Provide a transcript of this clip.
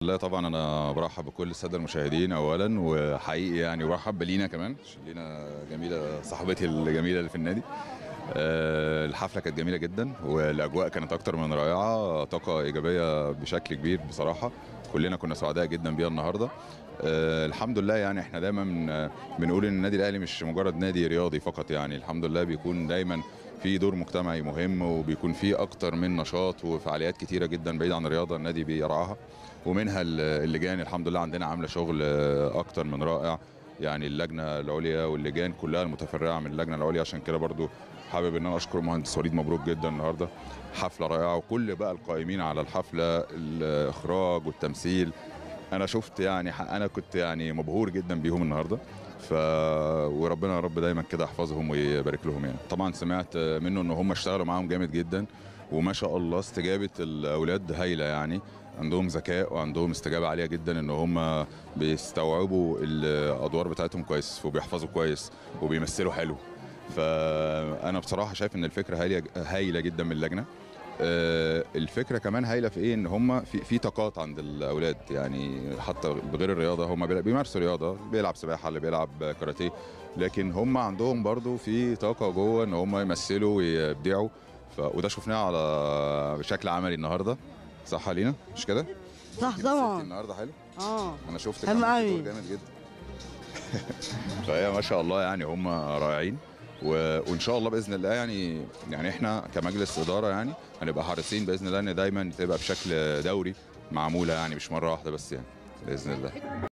لا طبعا انا برحب بكل الساده المشاهدين اولا وحقيقي يعني برحب بلينا كمان عشان لينا جميله صاحبتي الجميله اللي في النادي آه، الحفله كانت جميله جدا والاجواء كانت اكتر من رائعه طاقه ايجابيه بشكل كبير بصراحه كلنا كنا سعداء جدا بيها النهارده آه، الحمد لله يعني احنا دايما من- بنقول ان النادي الاهلي مش مجرد نادي رياضي فقط يعني الحمد لله بيكون دايما في دور مجتمعي مهم وبيكون في اكتر من نشاط وفعاليات كتيره جدا بعيد عن الرياضه النادي بيرعاها ومنها ال- اللجان الحمد لله عندنا عامله شغل آه، اكتر من رائع يعني اللجنه العليا واللجان كلها المتفرعه من اللجنه العليا عشان كده برضو حابب ان انا اشكر المهندس وليد مبروك جدا النهارده حفله رائعه وكل بقى القائمين على الحفله الاخراج والتمثيل انا شفت يعني ح- انا كنت يعني مبهور جدا بيهم النهارده ف وربنا يا رب دايما كده يحفظهم ويبارك لهم يعني طبعا سمعت منه ان هم اشتغلوا معاهم جامد جدا وما شاء الله استجابه الاولاد هايله يعني عندهم ذكاء وعندهم استجابه عاليه جدا ان هم بيستوعبوا الادوار بتاعتهم كويس وبيحفظوا كويس وبيمثلوا حلو فانا بصراحه شايف ان الفكره هايله هايله جدا من اللجنه آه، الفكره كمان هايله في ايه ان هم في في طاقات عند الاولاد يعني حتى بغير الرياضه هم بيلا- بيمارسوا رياضه بيلعب سباحه اللي بيلعب كاراتيه لكن هم عندهم برضو في طاقه جوه ان هم يمثلوا ويبدعوا ف... وده شفناه على بشكل عملي النهارده صح علينا مش كده؟ صح مثلتي طبعا النهارده حلو اه انا شفت حلو كمان قوي. دور جامد جدا فهي ما شاء الله يعني هم رائعين و... وان شاء الله باذن الله يعني يعني احنا كمجلس اداره يعني هنبقى حريصين باذن الله ان دايما تبقى بشكل دوري معموله يعني مش مره واحده بس يعني باذن الله